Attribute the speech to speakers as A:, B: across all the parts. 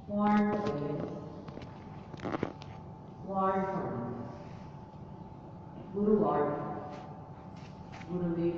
A: வாழ்க்கையில் வாழ்க்கை குரு வாழ்க்கை குருவே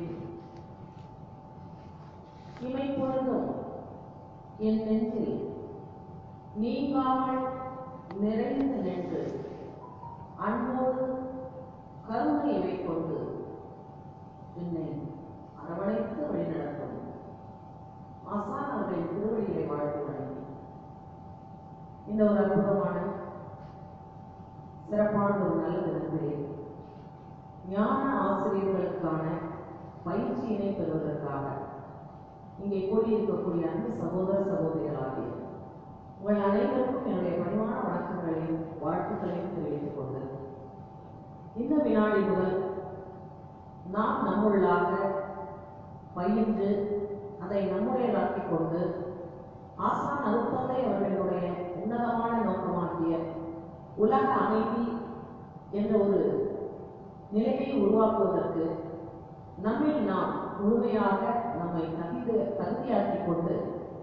A: இமை பொழுதும் என் நெஞ்சில் நீங்காமல் நிறைந்து நின்று அன்போடு கருணை இவை கொண்டு என்னை அரவணைத்து வழிநடத்தும் ஆசான் அவர்களின் திருவடிகளை வாழ்த்து வணங்கி இந்த ஒரு அற்புதமான சிறப்பான ஒரு நல்ல தினத்திலே ஞான ஆசிரியர்களுக்கான பயிற்சியினை பெறுவதற்காக இங்கே கூடியிருக்கக்கூடிய அன்பு சகோதர சகோதரிகளாகிய உங்கள் அனைவருக்கும் என்னுடைய பணிவான வணக்கங்களையும் வாழ்த்துக்களையும் தெரிவித்துக் கொண்டு இந்த வினாடி முதல் நாம் நம்முள்ளாக பயின்று அதை நம்முடையதாக்கிக் கொண்டு ஆசான் அருத்தந்தை அவர்களுடைய உன்னதமான நோக்கமாகிய உலக அமைதி என்ற ஒரு நிலையை உருவாக்குவதற்கு நம்மில் நாம் முழுமையாக நம்மை தகுதி தகுதியாக்கிக் கொண்டு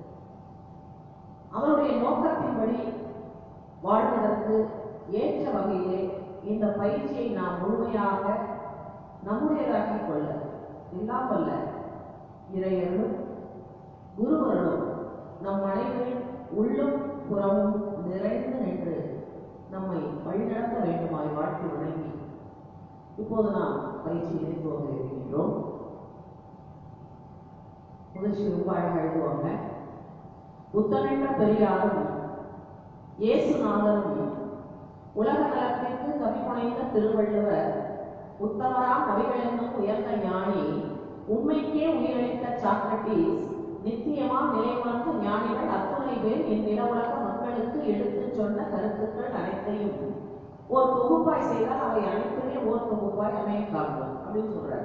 A: அவருடைய நோக்கத்தின்படி வாழ்வதற்கு ஏற்ற வகையிலே இந்த பயிற்சியை நாம் முழுமையாக நம்முடையதாக்கிக் கொள்ள எல்லாம் வல்ல இறையர்களும் குருவர்களும் நம் அனைவரின் உள்ளும் புறமும் நிறைந்து நின்று நம்மை வழிநடத்த வேண்டுமாய் வாழ்த்து வணங்கி இப்போது நாம் பயிற்சியினை துவங்க இருக்கின்றோம் முதல் ரொம்ப அழகாக எழுதுவாங்க புத்தனென்ற பெரியாரும் இயேசுநாதரும் உலக நலத்திற்கு கவிப்புனைந்த திருவள்ளுவர் உத்தமராம் கவிகள் என்னும் உயர்ந்த ஞானி உண்மைக்கே உயிரளித்த சாக்ரட்டிஸ் நித்தியமாம் நிலை உணர்ந்த ஞானிகள் அத்துணை பேர் இந்நில உலக மக்களுக்கு எடுத்துச் சொன்ன கருத்துக்கள் அனைத்தையும் ஒரு தொகுப்பாய் செய்தால் அவை அனைத்துமே ஒரு தொகுப்பாய் அமைய காண்போம் அப்படின்னு சொல்றாரு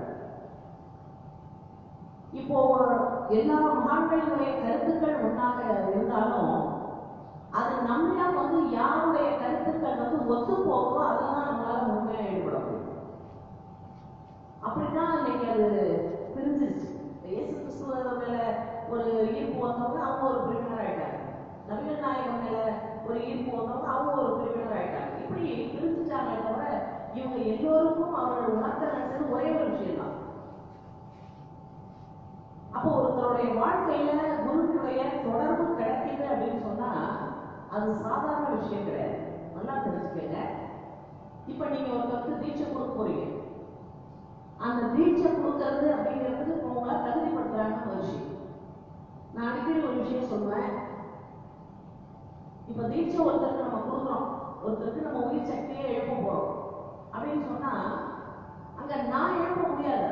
A: இப்போ எல்லா மகான்களுடைய கருத்துக்கள் ஒன்றாக இருந்தாலும் அது நம்மள வந்து யாருடைய கருத்துக்கள் வந்து ஒத்து போகுதோ அதெல்லாம் நம்மளால முழுமையா ஈடுபட முடியும் அப்படிதான் இன்னைக்கு அது பிரிஞ்சிருச்சு இயேசு கிறிஸ்துவ மேல ஒரு ஈர்ப்பு வந்தவங்க அவங்க ஒரு பிரிவினர் ஆயிட்டாங்க நவீன நாயகம் மேல ஒரு ஈர்ப்பு வந்தவங்க அவங்க ஒரு பிரிவினர் ஆயிட்டாங்க இப்படி பிரிஞ்சுட்டாங்களே தவிர இவங்க எல்லோருக்கும் அவர்கள் உணர்த்த நினைச்சது ஒரே ஒரு விஷயம் தான் அப்போ ஒருத்தருடைய வாழ்க்கையில குருவினுடைய தொடர்பு கிடைக்குது அப்படின்னு சொன்னா அது சாதாரண விஷயம் கிடையாது நல்லா தெரிஞ்சுக்கங்க இப்ப நீங்க ஒருத்தருக்கு தீட்சை கொடுக்க போறீங்க அந்த தீட்சை கொடுக்கறது அப்படிங்கிறது உங்களை தகுதிப்படுத்துறாங்க ஒரு விஷயம் நான் அடிக்கடி ஒரு விஷயம் சொல்லுவேன் இப்ப தீட்சை ஒருத்தருக்கு நம்ம கொடுக்குறோம் ஒருத்தருக்கு நம்ம உயிர் சக்தியை எழுப்ப போறோம் அப்படின்னு சொன்னா அங்க நான் எழுப்ப முடியாது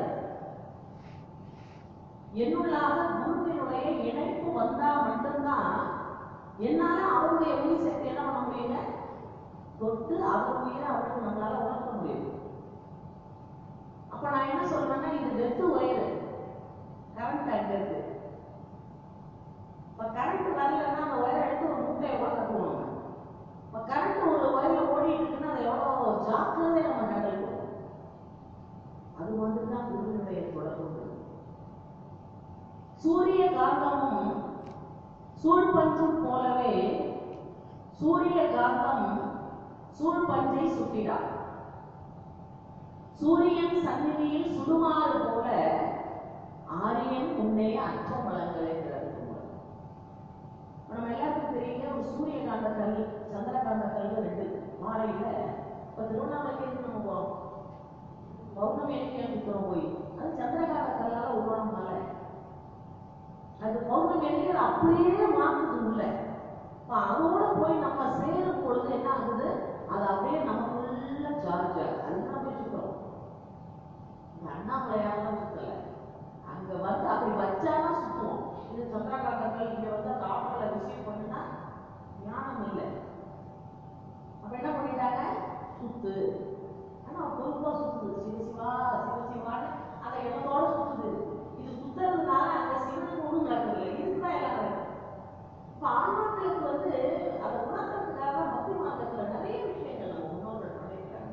A: என்னுள்ளாக குருவினுடைய இணைப்பு வந்தா மட்டும்தான் என்னால அவருடைய உயிர் சக்தி என்ன பண்ண முடியுங்க தொட்டு அவர் உயிரை அவருக்கு நம்மளால உணர்த்த முடியும் அப்ப நான் என்ன சொல்றேன்னா இது வெத்து ஒயர் கரண்ட் அங்க இருக்கு இப்ப கரண்ட் வரலன்னா அந்த ஒயரை எடுத்து ஒரு மூட்டையை கூட கட்டுவோம் இப்ப கரண்ட் ஒரு ஒயர்ல ஓடிட்டு இருக்குன்னா அதை எவ்வளவு ஜாக்கிரதை நம்ம ஹேண்டில் பண்ணுவோம் அது வந்து தான் குருவினுடைய தொடர்பு சூரிய காந்தமும் சூழ்பஞ்சும் போலவே சூரிய காந்தம் சூழ்பஞ்சை சுட்டிடா சூரியன் சந்நிதியில் சுடுமாறு போல ஆரியன் முன்னைய அச்சமலங்களை திறக்கும் நம்ம எல்லாருக்கும் தெரியுங்க ஒரு சூரிய காந்த கல் சந்திரகாந்த கல் ரெண்டு மாலையில இப்ப திருவண்ணாமலைக்கு இருந்து நம்ம போறோம் பௌர்ணமி அன்னைக்கு சுத்துறோம் போய் அது சந்திரகாந்த கல்லால உருவான மலை அது பௌர்ணமி அன்னைக்கு அது அப்படியே மாத்துது உள்ள இப்ப அதோட போய் நம்ம சேரும் பொழுது என்ன ஆகுது அது அப்படியே நமக்குள்ள சார்ஜ் ஆகுது அதுதான் போய் சுத்துறோம் இந்த அண்ணாமலையாரெல்லாம் சுத்தல அங்க வந்து அப்படி வச்சாதான் சுத்துவோம் இது சந்திரகாந்தங்கள் இங்க வந்து அந்த ஆற்றலை ரிசீவ் பண்ணுனா ஞானம் இல்லை அப்ப என்ன பண்ணிட்டாங்க சுத்து ஆனா பொறுப்பா சுத்துது சிவசிவா சிவசிவான்னு அந்த இடத்தோட சுத்துது இது சுத்துறதுனால அங்க சிவனுக்கு ஒண்ணும் நடக்கல இதுதான் எல்லாம் நடக்குது இப்ப ஆன்மாக்களுக்கு வந்து அதை உணர்றதுக்காக பக்தி மார்க்கத்துல நிறைய விஷயங்கள் நம்ம முன்னோர்கள் பண்ணியிருக்காங்க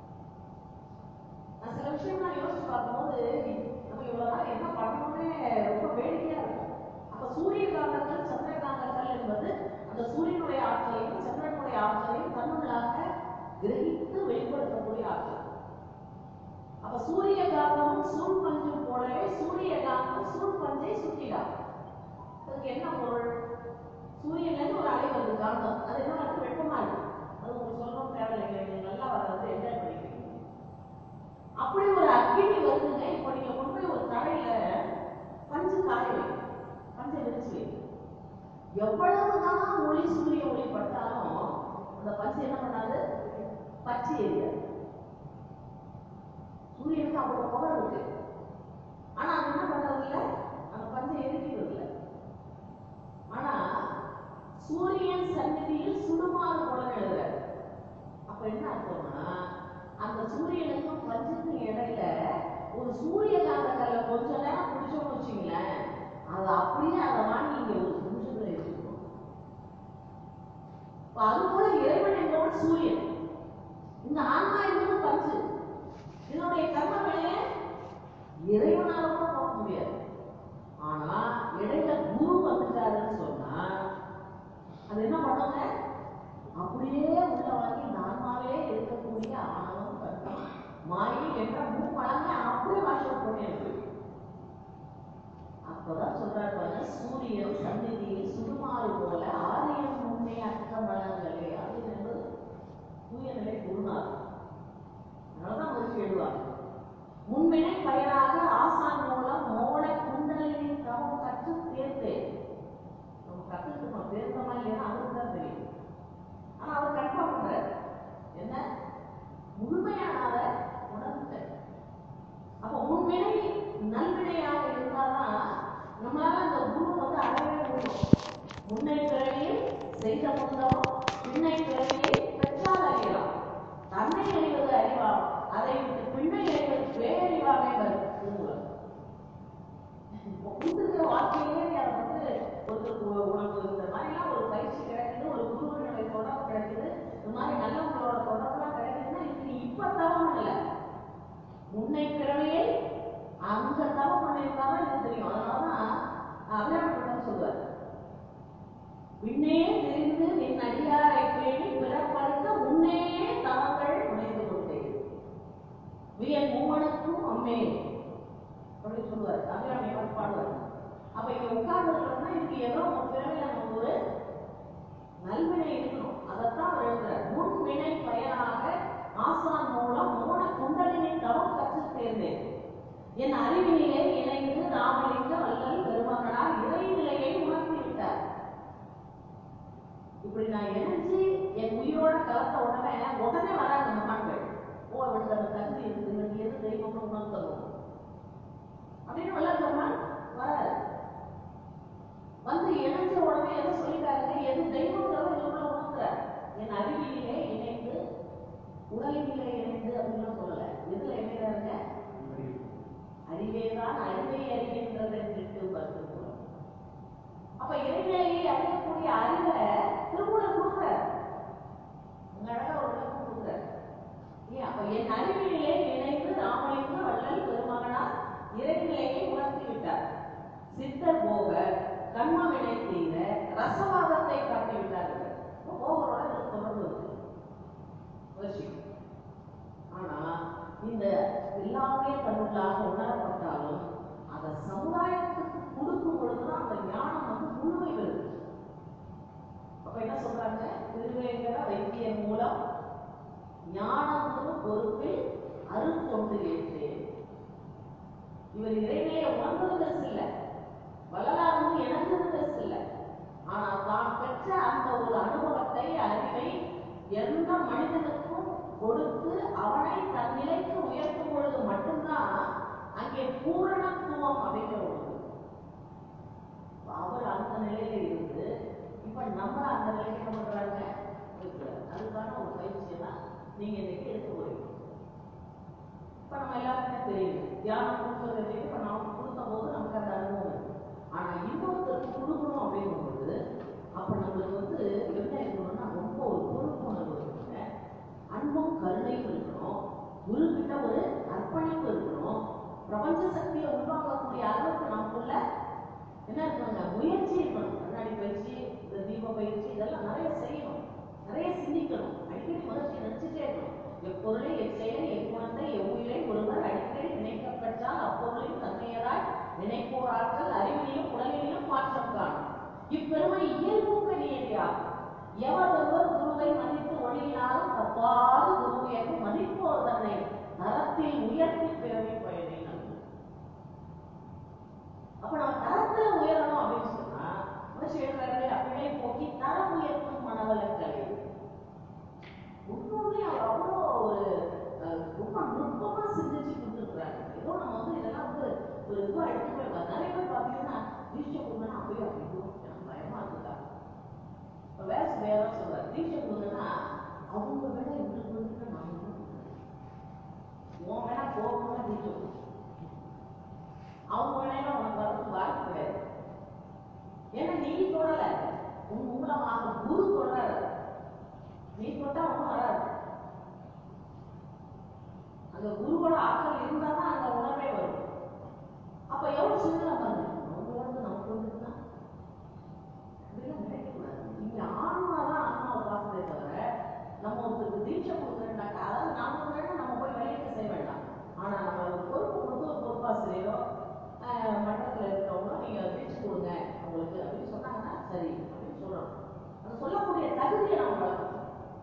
A: நான் சில விஷயம்லாம் யோசிச்சு பார்க்கும்போது நம்ம இவ்வளவு நாள் என்ன பண்ணணும்னே ரொம்ப வேடிக்கையா இருக்கும் அப்ப சூரிய காந்தங்கள் சந்திர காந்தங்கள் என்பது அந்த சூரியனுடைய ஆற்றலையும் சந்திரனுடைய ஆற்றலையும் தன்னுள்ளாக கிரகித்து வெளிப்படுத்தக்கூடிய ஆற்றல் அப்ப சூரிய காந்தமும் சூழ் பஞ்சும் போலவே சூரிய காந்தம் சூழ் பஞ்சை சுற்றிடாது அதுக்கு என்ன பொருள் சூரியன்ல இருந்து ஒரு அலை வருது காந்தம் அது என்ன வந்து வெப்பமா இருக்கு அது உங்களுக்கு சொல்லணும் தேவையில்லைங்க நீங்க நல்லா வர்றது என்ஜாய் பண்ணிக்கிறீங்க அப்படி ஒரு அக்கினி வருதுங்க இப்போ நீங்க கொண்டு போய் ஒரு தரையில பஞ்சு காய வைங்க பஞ்சை விரிச்சு வைங்க எவ்வளவுதான் ஒளி சூரிய ஒளி பட்டாலும் அந்த பஞ்சு என்ன பண்ணாது பச்சை எரியாது சூரியனுக்கு அவ்வளவு பவர் இருக்கு ஆனா அது என்ன பண்றது இல்ல அந்த பஞ்சை எரிக்கிறது இல்ல ஆனா சூரியன் சந்நிதியில் சுடுமாறு போல எழுதுறாரு அப்ப என்ன அர்த்தம்னா அந்த சூரியனுக்கும் பஞ்சுக்கும் இடையில ஒரு சூரிய காந்த கல்ல கொஞ்ச நேரம் பிடிச்சோம்னு வச்சுங்களேன் அது அப்படியே அதை வாங்கி இங்க ஒரு நிமிஷத்துல வச்சுக்கணும் இப்ப அது போல இறைவன் என்பவன் சூரியன் இந்த ஆன்மா என்பது பஞ்சு இதனுடைய கர்ம வினைய இறைவனால கூட போக முடியாது ஆனா இடையில குரு வந்துட்டாருன்னு சொன்னா அது என்ன பண்ணுங்க அப்படியே உள்ள வாங்கி இந்த ஆன்மாவே இருக்கக்கூடிய ஆணவம் கர்மம் மாயை என்ற மும்மடங்க அப்படியே வாஷ் அவுட் பண்ணி இருக்கு அப்பதான் சொல்றாரு பாருங்க சூரியன் சந்நிதியில் சுடுமாறு போல ஆலயம் முன்னே அற்ற மலங்களே ஆலயம் என்பது தூயநிலை குருநாதர் அதனாலதான் மகிழ்ச்சி எழுதுவாங்க முன்வினை பயனாக ஆசான் மூலம் மோட குண்டலினி தவம் கற்று தேர்த்தேன் நம்ம கத்துக்கிட்டோம் தேர்ந்தமா இல்லையா அவருக்கு தான் தெரியும் ஆனா அவர் கன்ஃபார்ம் பண்றாரு என்ன முழுமையான அதை உணர்ந்துட்டேன் அப்போ முன்வினை நல்வினையாக இருந்தாதான் நம்மளால அந்த குரு வந்து அடையவே முடியும் முன்னை பிறவியில் செய்த முந்தம் பின்னை பிறவியில் பெற்றால் அறியலாம் தன்னை அறிவது அறிவாம் அதை விட்டு பின்னை அறிவது பேரறிவாமே வருகிறது கொடுத்துருக்கிற வாழ்க்கையிலே நீ அதை வந்து ஒருத்தருக்கு உ- உனக்கு இந்த மாதிரிலாம் ஒரு பயிற்சி கிடைக்குது ஒரு குருவினுடைய தொடர்பு கிடைக்குது இந்த மாதிரி நல்லவங்களோட தொடர்புலாம் கிடைக்குதுன்னா இது நீ இப்ப தவம் பண்ணல முன்னை பிறவியை அந்த தவம் பண்ணியிருந்தாதான் இது தெரியும் அதனாலதான் அபிராமப்பட்டம் சொல்லுவார் பின்னே தெரிந்து நின் அடியாரை பேணி பிறப்படுத்த முன்னேயே தவங்கள் புனைந்து கொண்டேன் வியன் மூவனுக்கும் அம்மே அப்படின்னு சொல்லுவார் அபிராமி பாடுவார் அப்ப இங்க உட்கார்ந்துருக்கோம்னா இதுக்கு ஏதோ ஒரு பிறவில நமக்கு ஒரு நல்வினை இருக்கணும் அதைத்தான் அவர் எழுதுறார் முன் வினை பயனாக ஆசான் மூலம் மூல குண்டலினை தவம் கற்று தேர்ந்தேன் என் அறிவினிலே இணைந்து ராமலிங்க வல்லல் பெருமகனார் இறைநிலையை உணர்த்தி விட்டார் இப்படி நான் இணைஞ்சு என் உயிரோட கலந்த உடனே உடனே வராங்க மகான்கள் ஓ அவனுக்கு அந்த தகுதி இருக்குது இவனுக்கு எது தெய்வம்னு உணர்த்தணும் அப்படின்னு வல்லல் பெருமான் வராரு வந்து இணைஞ்ச உடனே எதை சொல்லிட்டாருங்க எது தெய்வங்கிறத இவங்கள உணர்த்துறாரு என் அறிவினிலே இணைந்து உடலினிலே இணைந்து அப்படின்னு சொல்லல எதுல இணைறாருங்க அறிவேதான் அறிவை அறிகின்றது என்று பத்து மூலம் அப்ப இறைநிலையை அறியக்கூடிய அறிவை திருமூலர் கொடுக்கிறார் உங்க அழகா ஒரு விளக்கம் கொடுக்கிறார் ஏன் அப்ப என் அறிவினிலே இணைந்து ராமலிங்க வள்ளல் பெருமகனார் இறைநிலையை உணர்த்தி விட்டார் சித்தர் போக கண்மவினை தீர ரசவாதத்தை காட்டி விட்டார்கள் இப்ப போகரோட இதுக்கு தொடர்பு இருக்கு முயற்சி ஆனா இந்த எல்லாமே தன்னுள்ளாக உணரப்பட்டாலும் அதை சமுதாயத்துக்கு கொடுக்கும் பொழுதுதான் அந்த ஞானம் வந்து முழுமை வருது அப்ப என்ன சொல்றாங்க திருவேங்கட வைத்தியர் மூலம் ஞானமும் பொறுப்பில் அருட்கொண்டு ஏற்றேன் இவர் இறைநிலையை உணர்ந்தது பெருசு இல்லை வள்ளலாரும் இணந்தது பெருசு இல்லை ஆனா தான் பெற்ற அந்த ஒரு அனுபவத்தை அறிவை எந்த மனிதனுக்கும் கொடுத்து அவனை தன் நிலைக்கு உயர்த்தும் பொழுது மட்டும்தான் அங்கே பூரணத்துவம் அப்படிங்கிற ஒன்று அவர் அந்த நிலையில இருந்து இப்ப நம்ம அந்த நிலைக்கு என்ன பண்றாங்க இருக்கிறார் அதுக்கான ஒரு பயிற்சியை தான் நீங்க இன்னைக்கு எடுக்க போறீங்க இப்ப நம்ம எல்லாருக்குமே தெரியும் தியானம் கொடுக்கறது இப்ப நாம கொடுத்த போது நமக்கு அந்த அனுபவம் இருக்கு ஆனா இன்னொருத்தருக்கு கொடுக்கணும் அப்படிங்கும்போது அப்ப நம்மளுக்கு வந்து என்ன இருக்கணும்னா ரொம்ப ஒரு பொறுப்புணர்வு இருக்குங்க அன்பும் கருணையும் இருக்கணும் குரு கிட்ட ஒரு அர்ப்பணிப்பு இருக்கணும் பிரபஞ்ச சக்தியை உள்வாங்கக்கூடிய அளவுக்கு நமக்குள்ள என்ன இருக்கணுங்க முயற்சி இருக்கணும் கண்ணாடி பயிற்சி நம்முடைய இயல்புக்கு நியதியா எவரொருவர் குருவை மதித்து ஒழுகினாலும் தப்பாது குருவியக்கு மதிப்போர் தன்னை தரத்தில் உயர்த்தி பிறவி பயனை நல்கும் அப்ப நம்ம தரத்துல உயரணும் அப்படின்னு சொன்னா மனுஷன் எழுதுறாரு அப்படியே போக்கி தரம் உயர்த்தும் மனவளக்கலை உண்மையுமே அவர் அவ்வளோ ஒரு அஹ், ரொம்ப நுட்பமா சிந்திச்சு கொடுத்துருக்குறாங்க ஏதோ நம்ம வந்து இதெல்லாம் வந்து ஒரு இதுவா எடுத்துக்கவே கூடாது நிறைய பேர் பார்த்தீங்கன்னா தீட்சை கொடுங்கன்னா அப்படியே அப்படியோ எனக்கு பயமா இருக்குதா இப்போ வேற வேற சொல்றாரு தீட்சை கொடுங்கன்னா அவங்க விட இவருக்கு வந்துட்டு நான் இன்னும் கொடுக்குறேன். உன் வேணா போகணும்னா தீட்சை கொடு அவங்க வேணா உனக்கு வரதுக்கு வாய்ப்பு கிடையாது ஏன்னா நீ தொடல உன் மூலமாக குரு தொடராரு நீ தொட்டா ஒன்றும் வராது அந்த குருவோட ஆற்றல் இருந்தா தான் அந்த உணர்வே வரும் அப்ப எவ்வளவு சின்னதா பாருங்க அவங்க வந்து நமக்கு வந்துட்டுனா இதெல்லாம் நினைக்கக்கூடாது இங்க ஆன்மா தான் ஆன்மாவை பார்க்கறதே தவிர நம்ம ஒருத்தருக்கு தீட்சை கொடுக்குறேன்னாக்கா அதாவது நாம வேணா நம்ம போய் வேலைக்கு செய்ய வேண்டாம் ஆனா நம்ம ஒரு பொறுப்பு கொடுத்து ஒரு பொறுப்பாசிரியரோ ஆஹ், மன்றத்துல இருக்கிறவங்களோ நீங்க தீட்சை கொடுங்க அவங்களுக்கு அப்படின்னு சொன்னாங்கன்னா சரி அப்படின்னு சொல்றோம் அது சொல்லக்கூடிய தகுதியை நம்ம வளர்க்கணும்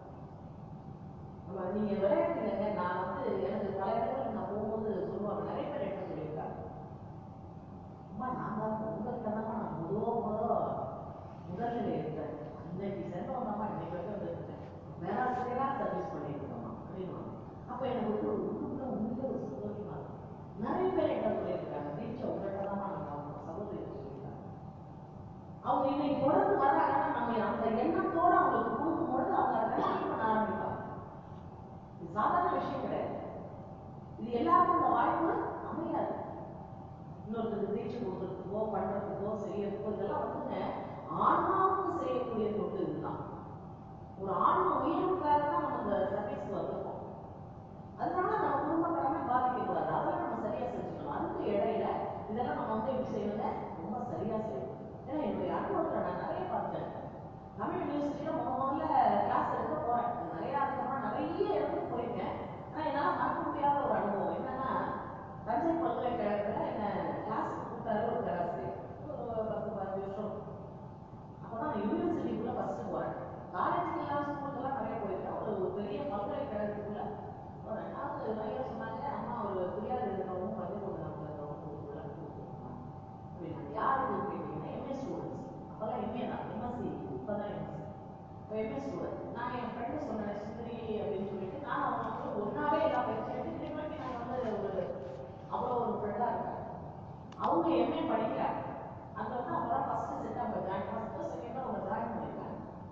A: நம்ம நீங்க விளையாட்டுங்க நான் வந்து எனக்கு பல இடத்துல நான் போகும்போது சொல்லுவாங்க நிறைய பேர் என்ன சொல்லியிருக்காங்க அம்மா நான் தான் உங்களுக்கு தான் நான் முதோ முதோ முதல்ல இருக்கேன் இன்னைக்கு சென்றவங்கம்மா இன்னைக்கு வரைக்கும் வந்துருக்கேன் பேராசிரியரா சர்வீஸ் பண்ணியிருக்கோம்மா அப்படின்னு அப்ப எனக்கு வந்து ஒரு உள்ளுக்குள்ள உண்மையிலே ஒரு சந்தோஷமா இருக்கும் நிறைய பேர் என்ன சொல்லியிருக்காங்க தீட்சை உங்கள்கிட்ட தான் நான் வாங்கணும் சகோதரி சொல்லியிருக்காங்க அவங்க இன்னைக்கு தொடர்ந்து வர்றாங்கன்னா நம்ம அந்த எண்ணத்தோட அவங்களுக்கு கொடுக்கும் பொழுது அவங்க அதை கண்டினியூ பண்ண ஆரம்பிப்பாங்க இது சாதாரண விஷயம் கிடையாது இது எல்லாருக்கும் இந்த வாய்ப்பு அமையாது இன்னொருத்தருக்கு தீட்சை கொடுக்கறதுக்கோ பண்றதுக்கோ செய்யறதுக்கோ இதெல்லாம் வந்துங்க ஆன்மாவுக்கு செய்யக்கூடிய தொண்டு இதுதான் ஒரு ஆன்மா உயர்வுக்காக தான் நம்ம இந்த சர்வீஸ் வந்திருக்கோம் அதனால நம்ம குடும்ப கடமை பாதிக்க கூடாது அதெல்லாம் நம்ம சரியா செஞ்சுக்கணும் அதுக்கு இடையில இதெல்லாம் நம்ம வந்து எப்படி செய்யணுங்க ரொம்ப சரியா செய்யணும் ஏன்னா என்னுடைய அனுபவத்துல நான் நிறைய பார்த்தேன் தமிழ் யூனிவர்சிட்டியில முத முதல்ல கிளாஸ் எடுக்க போறேன் நிறைய அதுக்கப்புறம் நிறைய இடத்துக்கு போயிருக்கேன் ஆனா என்னால மறக்க முடியாத ஒரு அனுபவம் என்னன்னா தஞ்சை பல்கலைக்கழகத்துல என்ன கிளாஸ் கூப்பிட்டாரு ஒரு பேராசிரியர் ஒரு பத்து பதினஞ்சு வருஷம் அப்பதான் நான் யூனிவர்சிட்டிக்குள்ள ஃபர்ஸ்ட் போறேன் காலேஜுக்கு எல்லாம் ஸ்கூலுக்கெல்லாம் நிறைய போயிருக்கேன் ஒரு ஒரு பெரிய பல்கலைக்கழகத்துக்குள்ள ஒரு ரெண்டாவது வயசுல சொன்னாங்க அம்மா ஒரு புரியாது இருக்கவும் பள்ளிக்கூட நம்மளுக்குள்ள அப்படின்னா யாருக்கு கேட்டீங்கன்னா எம்ஏ ஸ்டூடெண்ட்ஸ் அப்பெல்லாம் எம்ஏ தான் எம்எஸ்சி இப்பதான் எம்எஸ்சி இப்போ எம்ஏ ஸ்டூடெண்ட் நான் என் ஃப்ரெண்டு சொன்னேன் சுந்தரி அப்படின்னு சொல்லிட்டு நான் அவங்க வந்து ஒன்னாவே எல்லாம் பயிற்சி எடுத்து இன்னைக்கு வரைக்கும் நாங்கள் வந்து ஒரு அவ்வளோ ஒரு ஃப்ரெண்டாக இருக்கேன் அவங்க எம்ஏ படிக்கிறாங்க அங்க வந்து அப்பதான் ஃபர்ஸ்ட் செட் அவங்க ஜாயின் ஃபர்ஸ்ட் செகண்ட் அவங்க ஜாயின் பண்ணிருக்காங்க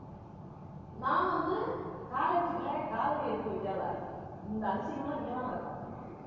A: நான் வந்து காலேஜ்ல காலேஜ் எடுத்து வைக்காத இந்த அதிசயம்லாம் இங்கே தான் நடக்கும்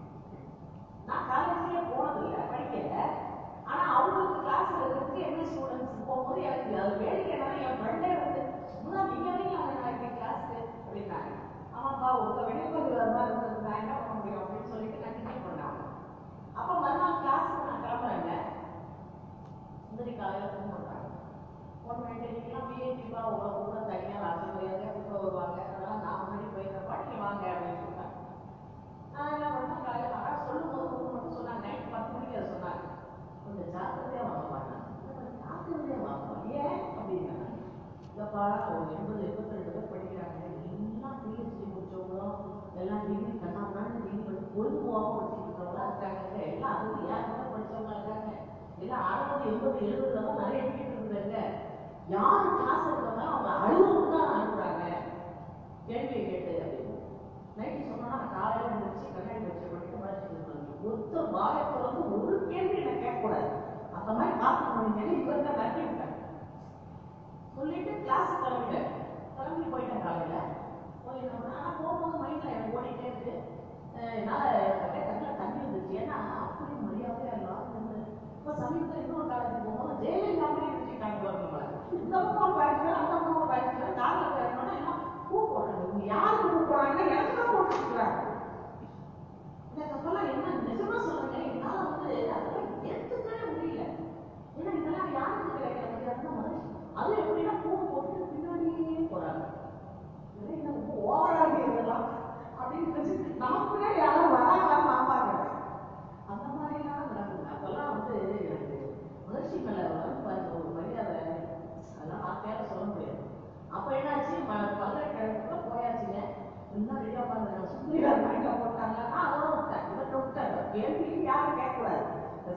A: நான் காலேஜ்லயே போனதில்லை படிக்கல ஆனா அவங்களுக்கு கிளாஸ் எடுக்கிறதுக்கு எம்ஏ ஸ்டூடெண்ட்ஸ் போகும்போது எனக்கு அது வேடிக்கை என்னன்னா என் ஃப்ரெண்டே வந்து முதல்ல நீங்க வரீங்க அவங்க கிளாஸ்க்கு அப்படின்னாங்க ஆமாப்பா உங்க வெளிப்பது அது மாதிரி இருந்தது நான் என்ன பண்ண முடியும் அப்படின்னு சொல்லிட்டு கண்டினியூ பண்ணாங்க அப்ப மறுநாள் கிளாஸுக்கு நான் கிளம்புறேங்க சுந்தரி காலையில ஃபோன் பண்றாங்க ஃபோன் பண்ணிட்டு நீங்களாம் விஐபிப்பா உங்களை கூட தனியாக ராசி மரியாதையாக கூப்பிட வருவாங்க அதனால நான் முன்னாடி போயிருந்தப்பா நீங்க வாங்க அப்படின்னு சொன்னாங்க நான் என்ன பண்ணேன் காலையில் ஆனால் சொல்லும் போது ஒன்று மட்டும் சொன்னாங்க நைட் பத்து மணிக்கு அதை சொன்னாங்க கொஞ்சம் ஜாக்கிரதையா வாங்க மாட்டாங்க ஜாக்கிரதையா வாங்க ஏன் அப்படின்னாங்க இல்லப்பா ஒரு எண்பது எண்பத்தி ரெண்டு பேர் படிக்கிறாங்க எல்லாம் பிஹெச்டி முடிச்சவங்களும் எல்லாம் டிகிரி கண்ணாமண்ணு டிகிரி படிச்சு பொழுது போகாம படிச்சுட்டு இருக்கிறவங்களா இருக்காங்க எல்லாம் அறுபது ஏழு படிச்சவங்க இருக்காங்க எல்லாம் அறுபது எண்பது எழுபதுல தான் நிறைய டிக்கெட் இருக்குதுங்க யாரு கிளாஸ் எடுக்கிறவங்க அவங்க அழுவுக்கு தான் அனுப்புறாங்க கேள்வியை கேட்டு அப்படின்னு நைட்டு சொன்னா நான் காலையில எழுந்திரிச்சு கண்ணாடி வச்சு படிக்க படிச்சுட்டு ஒருத்தர் வாயத்தை வந்து ஒரு கேள்வி நான் கேட்கக்கூடாது அந்த மாதிரி பார்த்து முடிஞ்சது இவர்கிட்ட மிரட்டி விட்டேன் சொல்லிட்டு கிளாஸ் கிளம்பிட்டேன் கிளம்பி போயிட்டேன் காலையில போய் என்ன பண்ணேன் ஆனா போகும்போது மைண்ட்ல எனக்கு ஓடிட்டே இருக்கு அஹ் என்னால அப்படியே கண்ணில் தண்ணி இருந்துச்சு ஏன்னா அப்படி மரியாதையா எல்லாரும் வந்து இப்போ சமீபத்தில் இன்னொரு காலேஜ் போகும்போது ஜெயலலிதா மாதிரி நிறுத்திட்டாங்க நம்மள இந்த பக்கம் ஒரு பேட்ச் அந்த பக்கம் ஒரு பேட்ச் காரில் போயிருந்தோம்னா எல்லாம் பூ போடுறாங்க இவங்க யாருக்கு பூ போடுறாங்க எனக்கு தான் போட்டுருக்குறாங்க எனக்கு அப்பெல்லாம் என்ன நிஜமா சொல்றேங்க என்னால வந்து அதெல்லாம் ஏத்துக்கவே முடியல ஏன்னா இதெல்லாம் யாருக்கு கிடைக்கிற மரியாதை மனுஷன் அது எப்படின்னா பூ போட்டு பின்னாடியே போறாங்க இதெல்லாம் என்ன ரொம்ப ஓவரா இருக்கு இதெல்லாம் அப்படின்னு நினைச்சு நமக்கு முன்னாடி யாரும் வராங்களா மாப்பாங்க அந்த மாதிரிலாம் நடக்குது அப்பெல்லாம் வந்து எனக்கு மகிழ்ச்சி மேல வந்து பாருங்க ஒரு மரியாதை அதெல்லாம்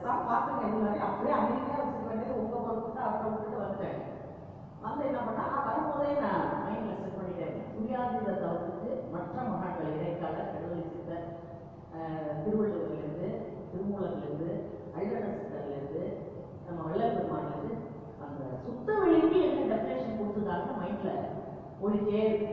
A: பேசாம பார்த்துங்க எல்லாரையும் அப்படியே அமைதியா வச்சுக்க வேண்டியது உங்க பொறுப்பு அவரை விட்டுட்டு வந்துட்டேன் வந்து என்ன பண்ணா நான் வரும்போதே நான் மைண்ட்ல செட் பண்ணிட்டேன் துரியாதீத தவத்துக்கு மற்ற மகான்கள் இடைக்கால கடவுளை சித்தர் அஹ், திருவள்ளுவர்லேருந்து திருமூலர்லேருந்து அழகன சித்தர்லேருந்து நம்ம வள்ளல் பெருமான்லேருந்து அந்த சுத்த வெளிக்கு என்ன டெஃபினேஷன் கொடுத்துருக்காங்க மைண்ட்ல ஓடிட்டே இருக்கு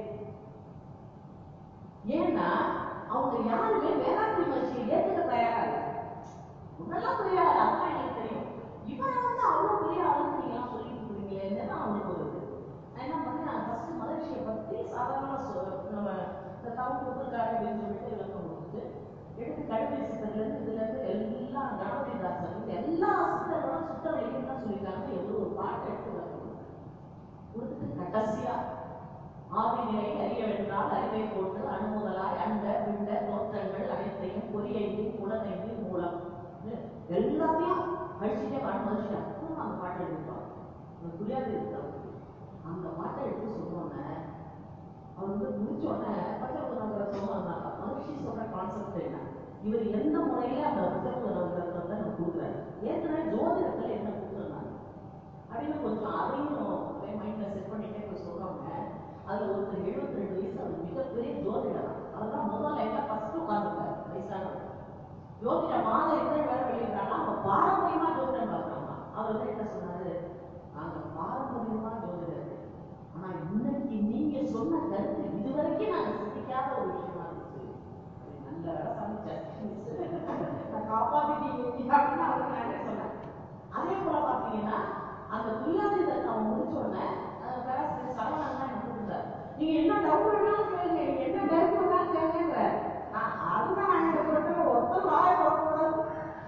A: ஏன்னா அவங்க யாருமே வேளாண்மை மகிழ்ச்சியை ஏத்துக்க தயாரா இல்லை முன்னெல்லாம் பெரிய ஆள் அதான் எனக்கு தெரியும் இவரை வந்து அவ்வளவு பெரிய ஆளுன்னு நீங்க எல்லாம் சொல்லிட்டு இருக்கீங்களே அவனுக்கு ஒரு இது நான் என்ன பண்ணேன் ஃபர்ஸ்ட் மகிழ்ச்சியை பத்தி சாதாரணமா சொல் நம்ம இந்த தவறு கொடுத்துருக்காரு அப்படின்னு சொல்லிட்டு விளக்கம் கொடுத்துட்டு எடுத்து கல்வி சித்தர்ல இருந்து இதுல இருந்து எல்லாம் கணபதி தாசர் இருந்து எல்லா சித்தர்களும் சுத்த வெளியும் தான் சொல்லியிருக்காங்க எவ்வளவு ஒரு பாட்டை எடுத்து விளக்கம் கொடுத்தாங்க. கொடுத்துட்டு கடைசியா ஆவிநிலை அறிய வென்றால் அறிவை போட்டு அணுமுதலாய் அண்ட பிண்ட தோற்றங்கள் அனைத்தையும் பொறியைந்து குலனைந்து மூலம் இது எல்லாத்தையும் கழிச்சுட்டே பாட்டு மதிச்சுட்டு அப்புறம் அந்த பாட்டை எடுப்பான் அந்த புரியாது இருக்காங்க அந்த பாட்டை எடுத்து சொன்னோன்னே அவர் வந்து முடிச்ச உடனே பஞ்சபுதங்கிற சொன்னாங்க மகிழ்ச்சி சொல்ற கான்செப்ட் என்ன இவர் எந்த முறையில அந்த பஞ்சபுதங்கிற வந்து நம்ம கொடுக்குறாரு ஏற்கனவே ஜோதிடத்துல என்ன கொடுத்துருந்தாங்க அப்படின்னு கொஞ்சம் அதையும் மைண்ட்ல செட் பண்ணிட்டே போய் சொல்றாங்க அதுல ஒருத்தர் எழுபத்தி ரெண்டு வயசு அவர் மிகப்பெரிய ஜோதிடர் அதெல்லாம் முதல்ல எல்லாம் ஃபர்ஸ்ட் உட்காந்துருக்காரு வயசானவர் ஜோதிட மாத இதழ் வேற வெளியிடுறாங்க அவங்க பாரம்பரியமா ஜோதிடம் பார்க்கறாங்க அவர் வந்து என்ன சொன்னாரு நாங்க பாரம்பரியமா ஜோதிடர் ஆனா இன்னைக்கு நீங்க சொன்ன கருத்து இதுவரைக்கும் நாங்க சிந்திக்காத ஒரு விஷயமா இருந்துச்சு அது நல்ல வேலை சமைச்சேன் நான் காப்பாத்திட்டீங்க அப்படின்னு அவருக்கு நான் சொன்னேன் அதே போல பாத்தீங்கன்னா அந்த துரியாதீதத்தை அவன் முடிச்ச உடனே அஹ் பேராசிரியர் சரவணன் தான் எனக்கு கொடுத்தாரு நீங்க என்ன டவுட் வேணாலும் கேளுங்க நீங்க என்ன டவுட் வேணாலும் கேளுங்க நான் அதுதான் நான் எனக்கு சொல்றேன் ஒருத்தர் வாய போடக்கூடாது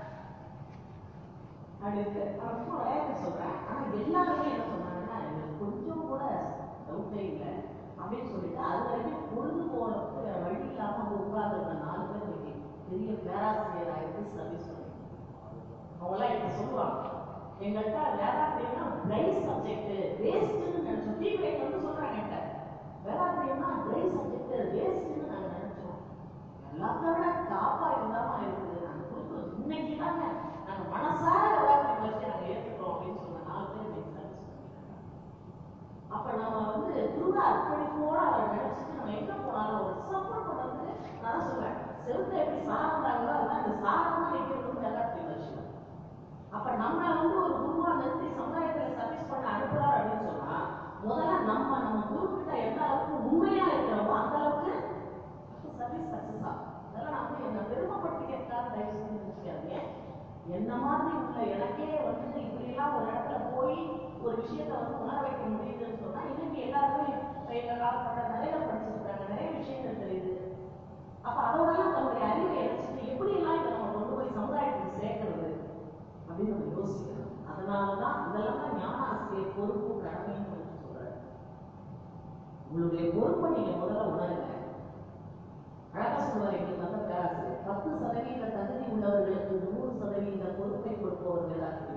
A: அப்படின்னு நான் சும்மா விளையாட்டு சொல்றேன் ஆனா எல்லாருமே என்ன சொன்னாங்கன்னா எனக்கு கொஞ்சம் கூட டவுட்டே இல்லை அப்படின்னு சொல்லிட்டு அது வரைக்கும் பொழுது போறதுக்கு வேற வழி இல்லாம அவங்க உட்கார்ந்து நாலு பேர் இன்னைக்கு பெரிய பேராசிரியர் ஆயிட்டு சர்வீஸ் பண்ணி அவங்களாம் இப்ப சொல்லுவாங்க எங்கள்கிட்ட வேதாத்திரியம்னா ட்ரை சப்ஜெக்ட் வேஸ்ட்னு நினைச்சோம் டீம் வந்து சொல்றாங்க என்கிட்ட வேதாத்திரியம்னா ட்ரை சப்ஜெக்ட் வேஸ்ட்னு நாங்க நினைச்சோம் எல்லாத்த விட டாப்பா இருந்தாம இருக்குது நாங்க கொடுக்குறோம் இன்னைக்கு தாங்க நாங்க மனசார வேதாத்திரியம் வச்சு நாங்க ஏத்துக்கிறோம் அப்படின்னு சொன்ன நாலு பேர் இன்னைக்கு சர்வீஸ் பண்ணிருக்காங்க அப்ப நம்ம வந்து குருவ அர்ப்பணிப்போட அவரை நினைச்சிட்டு நம்ம எங்க போனாலும் ஒரு சப்போர்ட் பண்றதுக்கு நான் தான் சொல்றேன் செவுத்த எப்படி சாரம்ன்றாங்களோ அதான் இந்த சாரமா நிற்கிறது வேதாத்திரி விஷயம் அப்ப நம்ம வந்து ஒரு குருவா நிறுத்தி சமுதாயத்துல சர்வீஸ் பண்ண அனுப்புறாரு அப்படின்னு சொன்னா முதல்ல நம்ம நம்ம குரு கிட்ட எந்த அளவுக்கு உண்மையா இருக்கிறோமோ அந்த அளவுக்கு சர்வீஸ் சக்சஸ் ஆகும் அதெல்லாம் நான் வந்து என்ன பெருமைப்படுத்திக்கிறதுக்காக தயவு செஞ்சு நினைச்சுக்காதீங்க என்ன மாதிரி உள்ள எனக்கே வந்து இப்படி எல்லாம் ஒரு இடத்துல போய் ஒரு விஷயத்தை வந்து உணர வைக்க முடியுதுன்னு சொன்னா இன்னைக்கு எல்லாருமே எங்க காலப்பட்ட நிறைய படிச்சிருக்காங்க நிறைய விஷயங்கள் தெரியுது அப்ப அதோடலாம் தன்னுடைய அறிவை இணைச்சிட்டு எப்படி எல்லாம் இதை நம்ம கொண்டு போய் சமுதாயத்துக்கு சேர்க்கறது அப்படின்னு நம்ம யோசிக்கணும் அதனாலதான் இதெல்லாம் தான் ஞான ஆசிரியர் பொறுப்பு கடமைன்னு சொல்லி சொல்றாரு உங்களுடைய பொறுப்பை நீங்க முதல்ல உணருங்க அழகா சொல்வார் எங்களுக்கு வந்த பேராசிரியர் பத்து சதவீத தகுதி உள்ளவர்களுக்கு நூறு சதவீத பொறுப்பை கொடுப்பவர்கள் ஆசிரியர்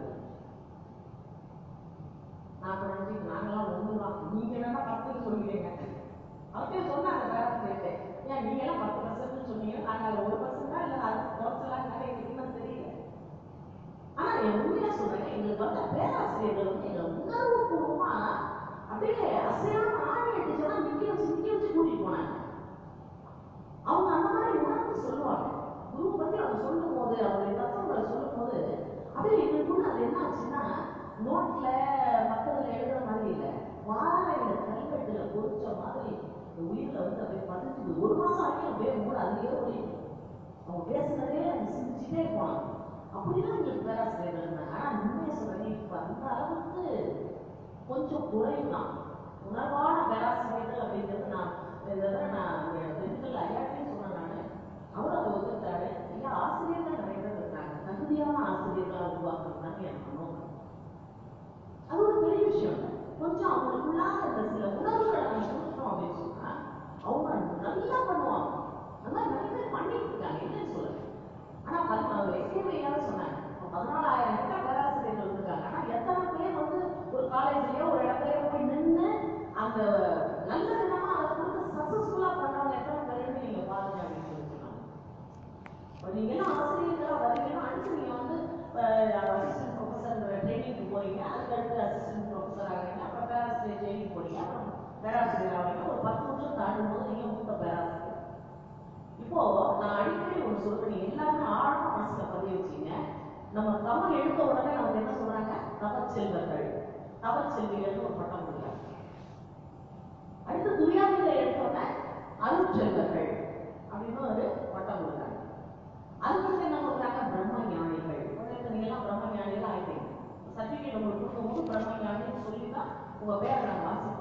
A: நான் நினைச்சு நாங்கெல்லாம் ஒண்ணுதான் நீங்க வேணா பத்துன்னு சொல்லுவீங்க அவர்கிட்ட சொன்னாங்க பேராசிரியர்கிட்ட ஏன் நீங்க எல்லாம் பத்து பர்சன்ட் சொன்னீங்க நாங்க அதுல ஒரு பர்சன்ட் தான் இல்ல அது குறைச்சலாம் எங்களுக்கு இன்னும் தெரியல ஆனா என் உண்மையா சொல்றேன் எங்களுக்கு வந்த பேராசிரியர்கள் வந்து எங்களை உணர்வு பூர்வமா அப்படியே அசையாம ஆணி அடிச்சோன்னா நிக்க வச்சு நிக்க வச்சு கூட்டிட்டு போனாங்க அவங்க அந்த மாதிரி உணர்ந்து சொல்லுவாங்க குரு பத்தி அவங்க சொல்லும் போது அவருடைய தத்துவங்களை சொல்லும் போது அப்படியே எங்களுக்குள்ள அது என்ன ஆச்சுன்னா நோட்ல மத்ததுல எழுதுற மாதிரி இல்ல வாழையில கல்வெட்டுல பொறிச்ச மாதிரி இந்த உயிர்ல வந்து அப்படியே பதிஞ்சு ஒரு மாசம் வரைக்கும் அப்படியே மூட அதுலயே ஓடி அவங்க பேசுனதே அவங்க சிந்திச்சுட்டே போனாங்க அப்படிதான் எங்களுக்கு பேராசிரியர்கள் இருந்தாங்க ஆனா உண்மையை சொல்றேன் இப்ப அந்த அளவுக்கு கொஞ்சம் குறைவுதான் உணர்வான பேராசிரியர்கள் அப்படிங்கிறது நான் இந்த தடவை நான் திண்டுக்கல் ஐயாட்டையும் சொன்னேன் நானு அவரும் அதை ஒத்துக்கிட்டாரு ஐயா ஆசிரியர்கள் நிறைய பேர் இருக்காங்க தகுதியான ஆசிரியர்களா உருவாக்குறதுதாங்க எனக்கு நோக்கம் அது ஒரு பெரிய விஷயம் இல்லை கொஞ்சம் அவங்களுக்குள்ளாக இந்த சில உணர்வுகளை நம்ம கொடுக்கணும் அப்படின்னு சொன்னா அவங்க நல்லா பண்ணுவாங்க அந்த மாதிரி நிறைய பேர் பண்ணிட்டு இருக்காங்க இல்லைன்னு சொல்லல ஆனா பதினாலு எஸ்கேவையால சொன்னாங்க பதினாலாயிரம் கிட்ட பேராசிரியர்கள் இருக்காங்க ஆனா எத்தனை பேர் வந்து ஒரு காலேஜ்லயோ ஒரு இடத்துலயோ போய் நின்று நடக்கும்போது நீங்க மூத்த பேராசிரியர் இப்போ நான் அடிக்கடி ஒன்று சொல்றேன் நீங்க எல்லாருமே ஆழமா மனசுல பதிய வச்சீங்க நம்ம தமிழ் எடுத்த உடனே நமக்கு என்ன சொல்றாங்க தவச்செல்வர்கள் தவச்செல்விகள்னு ஒரு பட்டம் கொடுக்குறாங்க அடுத்து துரியாதத்தை எடுத்தோடனே அருட்செல்வர்கள் அப்படின்னு ஒரு பட்டம் கொடுக்குறாங்க அதுக்கடுத்து என்ன கொடுக்குறாங்க பிரம்ம ஞானிகள் உடனே நீங்க எல்லாம் பிரம்ம ஞானிகள் ஆயிட்டீங்க சர்டிஃபிகேட் உங்களுக்கு கொடுக்கும்போது பிரம்ம ஞானின்னு சொல்லி தான் உங்க பேரை நாங்கள் வாசிப்போம்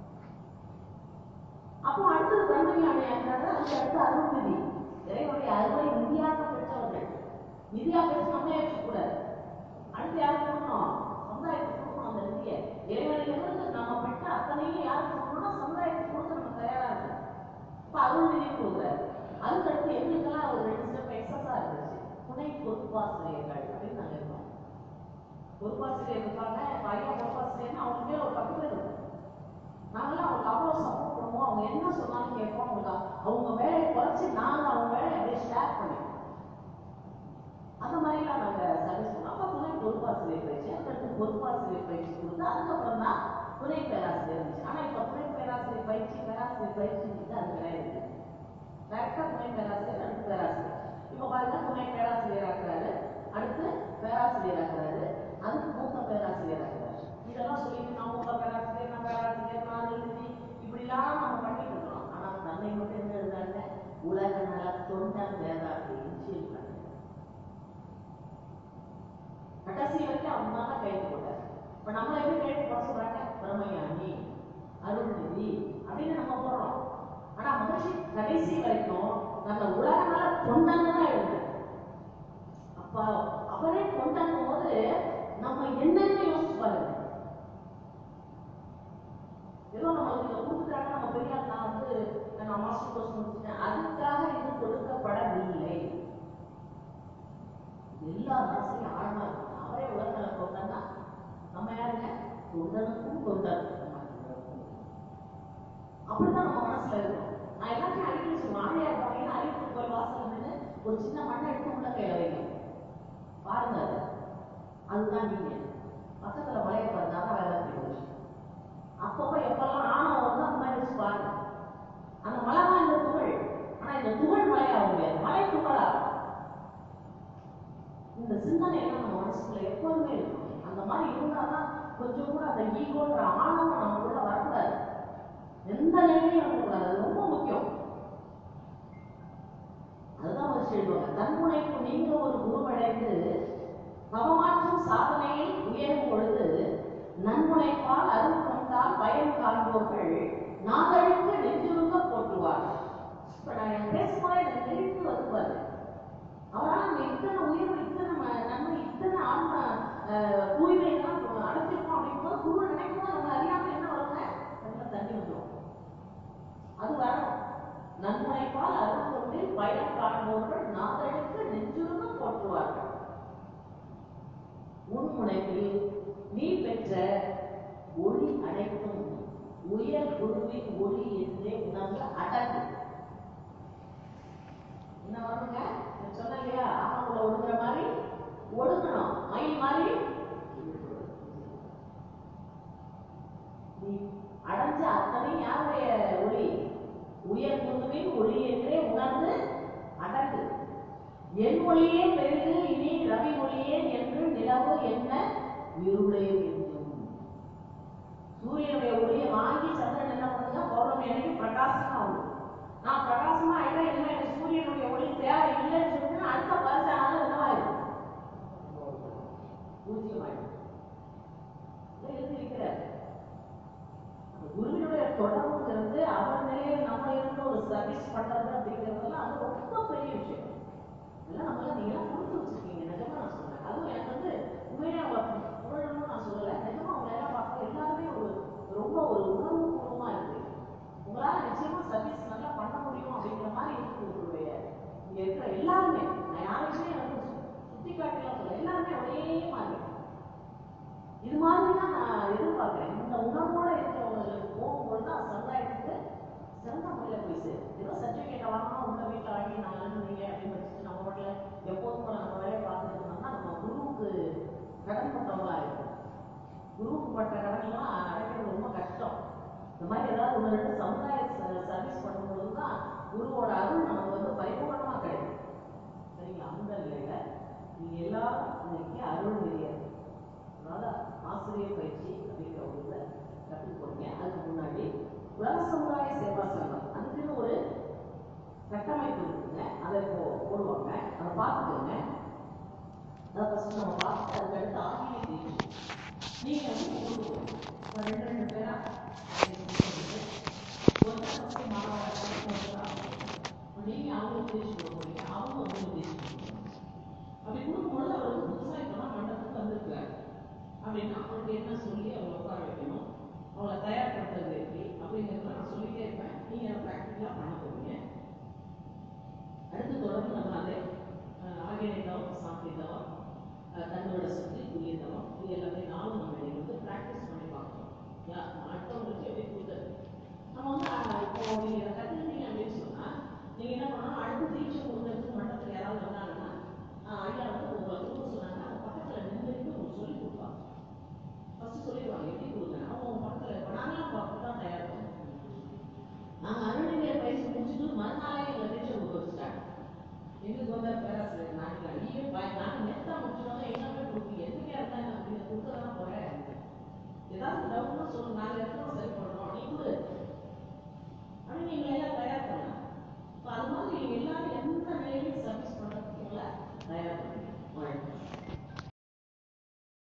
A: அப்போ அடுத்தது பிரம்ம ஞானி ஆகிறாரு அதுக்கு அடுத்து அருள்நிதி இறைவனுடைய அருளை நிதியாக பெற்றவர்கள் நிதியாக பெற்று நம்மளே வச்சுக்கூடாது அடுத்து யாருக்கு கொடுக்கணும் சமுதாயத்துக்கு கொடுக்கணும் அந்த நிதியை இறைவனிலிருந்து நம்ம பெற்ற அத்தனையும் யாருக்கு கொடுக்கணும்னா சமுதாயத்துக்கு கொடுக்க நம்ம தயாரா இருக்கோம் இப்ப அருள்நிதி கொடுக்குறாரு அதுக்கடுத்து எங்களுக்கெல்லாம் ஒரு ரெண்டு ஸ்டெப் எக்ஸஸா இருந்துச்சு துணை பொறுப்பாசிரியர்கள் அப்படின்னு நாங்க இருக்கோம் பொறுப்பாசிரியர் இருப்பாங்க பையன் பொறுப்பாசிரியர்னா அவங்க மேல ஒரு பத்து பேர் இருக்கும் நாங்களாம் அவங்களுக்கு அவ்வளோ சப்போர்ட் பண்ணுவோம் அவங்க என்ன சொன்னாலும் கேட்போம் அவங்களுக்கு அவங்க வேலையை குறைச்சி நாங்கள் அவங்க வேலையை அப்படியே ஷேர் பண்ணிப்போம் அந்த மாதிரிலாம் நாங்கள் சர்வீஸ் பண்ணோம் அப்போ துணை பொறுப்பாசிரியர் பயிற்சி அதுக்கடுத்து பொறுப்பாசிரியர் பயிற்சி கொடுத்து அதுக்கப்புறம் தான் துணை பேராசிரியர் இருந்துச்சு ஆனால் இப்போ துணை பேராசிரியர் பயிற்சி பேராசிரியர் பயிற்சி அது கிடையாது டேரக்டாக துணை பேராசிரியர் அடுத்து பேராசிரியர் இப்போ பாருங்க துணை பேராசிரியர் ஆக்குறாரு அடுத்து பேராசிரியர் ஆக்குறாரு அதுக்கு மூத்த பேராசிரியர் ஆக்குறாரு இதெல்லாம் சொல்லிட்டு நான் மூத்த பேராசிரியர் நான் பேராசிரியர் நான் எழுதி இப்படிலாம் நம்ம பண்ணிட்டு இருக்கிறோம் ஆனால் தன்னை மட்டும் என்ன எழுதுறாங்க உலக நல தொண்டன் வேதாந்தி இன்சியல் பண்ண கடைசி வரைக்கும் அவங்க தான் கைது போட்டார் இப்போ நம்மளை எப்படி கைது போட சொல்றாங்க பிரம்மஞானி அருள்நிதி அப்படின்னு நம்ம போடுறோம் ஆனா மகர்ஷி கடைசி வரைக்கும் நம்ம உலக நல தொண்டன் தான் எழுதுறாரு அப்ப அவரே கொண்டாடும் போது நம்ம என்னன்னு யோசிச்சு பாருங்க ஏதோ நம்மளுக்கு இதை கொடுத்துட்டாங்க நம்ம பெரிய ஆள் நான் வந்து நான் மாஸ்டர் கோர்ஸ் முடிச்சுட்டேன் அதுக்காக இது கொடுக்கப்படவில்லை எல்லா மனசுலையும் ஆழமா இருக்கும் அவரே உலக தொண்டன்னா நம்ம யாருங்க தொண்டனுக்கும் தொண்டன் அப்படிதான் நம்ம மனசுல இருக்கும் நான் எல்லாத்தையும் அடிக்கடி சொல்லுவேன் ஆழியார் போனீங்கன்னா அரியத்தூர் கோயில் வாசல் நின்று ஒரு சின்ன மண்ணை எடுத்து உள்ள கையில வைங்க பாருங்க அது அதுதான் நீங்க பக்கத்துல மலையை பாருங்க அதான் வேலை தெரியும் அப்பப்ப எப்பெல்லாம் ஆணவம் வந்து அந்த மாதிரி வச்சு பாருங்க அந்த மலை தான் இந்த துகள் ஆனா இந்த துகள் மலையாக முடியாது மலை துகளா இந்த சிந்தனை எல்லாம் நம்ம மனசுக்குள்ள எப்போதுமே இருக்கும் அந்த மாதிரி இருந்தாதான் கொஞ்சம் கூட அந்த ஈகோன்ற ஆணவம் நமக்குள்ள வரக்கூடாது எந்த நிலையிலையும் வரக்கூடாது அது ரொம்ப முக்கியம் அதுதான் ஒரு சொல்லுவாங்க தன்முனைப்பு நீங்க ஒரு குருவடைந்து தவமாற்றும் சாதனையில் உயரும் பொழுது நன்முனைப்பால் அருள் கொண்டால் பயன் காண்போர்கள் நாதழுக்கு நெஞ்சுருங்க போட்டுவார் இப்ப நான் என் பேசும்போது எனக்கு நெருங்கி வருவாரு அவரால் நம்ம இத்தனை உயர்வு இத்தனை ம- நன்மை இத்தனை ஆன்ம அஹ், தூய்மை எல்லாம் அடைச்சிருக்கோம் அப்படிங்கும்போது குரு நினைக்கும் போது நம்ம அறியாம என்ன வருங்க கண்ணுல தண்ணி வந்துடும் அது வரணும் நன்முனைப்பால் அருள் கொண்டு பயன் காண்பவர்கள் நாதழுக்கு நெஞ்சுருங்க போற்றுவார்கள் உன்முனைப்பில் நீ பெற்ற ஒளி அனைத்தும் உயர் குருவின் ஒளி என்றே உணர்ந்த அடங்கு என்ன வரணுங்க நான் சொன்னேன் இல்லையா ஆமாக்குள்ள ஒடுங்குற மாதிரி ஒடுங்கணும் மயில் மாதிரி நீ அடைஞ்ச அத்தனை யாருடைய ஒளி உயர் குருவின் ஒளி என்றே உணர்ந்து அடங்கு என் ஒளியே பெரிது இனி ரவி ஒளியே என்று நிலவு என்ன இருளே என்றும் சூரியனுடைய ஒளியை வாங்கி சந்திரன் என்ன பண்ணுங்க பௌர்ணமி அன்னைக்கு பிரகாசமா ஆகும் நான் பிரகாசமா ஆயிட்டா என்ன எனக்கு சூரியனுடைய ஒளி தேவை இல்லைன்னு சொல்லிட்டு அடுத்த வருஷம் என்னவாயிடும் பூஜ்ஜியமாயிடும் இதை எழுதியிருக்கிறார் அந்த குருவினுடைய தொடர்புங்கிறது அவர் நிலையில் நம்ம இருந்து ஒரு சர்வீஸ் பண்றது அப்படிங்கிறதெல்லாம் அது ரொம்ப பெரிய விஷயம் இதெல்லாம் நம்மளாம் நீங்களாம் கொடுத்து வச்சிருக்கீங்க நிஜமா நான் சொல்றேன் அதுவும் எனக்கு வந்து உண்மையிலே அவங்க புகழணும்னு நான் சொல்லலை நிஜமா அவங்க எல்லாம் பார்க்க எல்லாருமே ஒரு ரொம்ப ஒரு உணர்வு பூர்வமா இருக்கு உங்களால நிச்சயமா சர்வீஸ் நல்லா பண்ண முடியும் அப்படிங்கிற மாதிரி இருக்கு உங்களுடைய இங்க இருக்கிற எல்லாருமே நான் யாருக்குமே வந்து சு- சுத்தி காட்டிலாம் சொல்ல எல்லாருமே ஒரே மாதிரி இது மாதிரி தான் நான் எதிர்பார்க்கிறேன் இந்த உணர்வோட இருக்கிறவங்களுக்கு போகும்போது தான் சமுதாயத்துக்கு சிறந்த முறையில் போய் சேரும் ஏதோ சர்டிஃபிகேட்டை வாங்கணும் உங்க வீட்டில் வாங்கி நான் எழுதுனீங்க அப்படின்னு வச்சுட்டு நம்ம வீட்டில் எப்போதும் போல நம்ம வேலையை பார்த்துட்டு இருந்தோம்னா நம்ம குருவுக்கு கடன் பட்டவங்களா இருக்கும் குருவுக்கு பட்ட கடன்லாம் அடைக்கிறது ரொம்ப கஷ்டம் மாதிரி ஏதாவது ஒரு ரெண்டு சமுதாய சர்வீஸ் பண்ணும்பொழுது தான் குருவோட அருள் நமக்கு வந்து பரிபூர்ணமா கிடைக்கும் சரிங்களா அந்த நிலையில நீங்க எல்லாரும் இன்னைக்கு அருள் நிலையம் அதாவது ஆசிரியர் பயிற்சி அப்படிங்கிற ஒரு இதை கற்றுக் போறீங்க அதுக்கு முன்னாடி உலக சமுதாய சேவா சங்கம் அதுக்குன்னு ஒரு கட்டமைப்பு இருக்குங்க அதை இப்போ போடுவாங்க அதை பார்த்துக்கோங்க அதை ஃபர்ஸ்ட் நம்ம பார்த்து அதுக்கு அடுத்து ஆங்கில தேர்ச்சி நீங்க வந்து உங்களுக்கு ஒரு ரெண்டு ரெண்டு பேரா ஒருத்தர் ஃபர்ஸ்ட் மாணவராக நீங்க அவங்களுக்கு தேர்ச்சி கொடுக்க போறீங்க அவங்க உங்களுக்கு தேர்ச்சி கொடுக்கணும் அப்படி கொடுக்கும்போது அவர் வந்து புதுசாக இப்போதான் மண்டபத்துக்கு வந்திருக்காரு அப்படின்னா அவருக்கு என்ன சொல்லி அவங்களை உட்கார வைக்கணும் அவங்கள தயார்படுத்துறது எப்படி அப்படிங்கிறத நான் சொல்லிட்டே இருப்பேன் நீங்க அதை ப்ராக்டிக்கலாக பண்ண போறீங்க அடுத்து தொடர்ந்து நம்ம அதை ஆகியதவம் சாப்பிட்டதவம் தன்னோட சுற்றி புரியதவம் இது எல்லாத்தையும் நாளும் நம்ம இன்னைக்கு வந்து ப்ராக்டிஸ் பண்ணி பார்க்கணும் யா அடுத்தவங்களுக்கு எப்படி கொடுக்குறது நம்ம வந்து அஹ், இப்போ நீங்க இதை கற்றுக்கிட்டீங்க அப்படின்னு சொன்னா நீங்க என்ன பண்ணணும் அடுத்து தீட்சை கொடுக்கறதுக்கு மண்டபத்தில் யாராவது வந்தாங்கன்னா ஆஹ், ஐயா வந்து உங்களை கொடுக்க சொன்னாங்கன்னா அவங்க பக்கத்தில் நின்றுட்டு உங்களுக்கு சொல்லி கொடுப்பாங்க ஃபர்ஸ்ட் சொல்லிடுவாங்க எப்படி கொடுங்க அவங்க உங்க பக்கத்தில் இப்போ நாங்களாம் இப்போ அப்படி தான் தயார் பண்ணுவோம் நாங்கள் அருள்நிலைய பயிற்சி முடிச்சுட்டு மறுநாளே எங்களை டீச்சர் கொடுக்க வச்சுட்டாங்க எங்களுக்கு வந்த பேராசிரியர் நாட்டில் நீயே பாய் நாங்கள் நேத்தா முடிச்சிட்டோம் எல்லாமே கொடுப்பீங்க எதுக்கே இருந்தா என்ன கொடுப்பீங்க கொடுக்க தான் போகிறேன் ஏதாவது டவுட்னா சொல்லு நாங்கள் எத்தனை சரி பண்ணுறோம் நீ கொடு அப்படின்னு எங்களை எல்லாம் தயார் பண்ணலாம் இப்போ அது மாதிரி எல்லாரும் எந்த நிலையிலும் சர்வீஸ் பண்ணுறதுக்கு எங்களை தயார் பண்ணுங்க வணக்கம்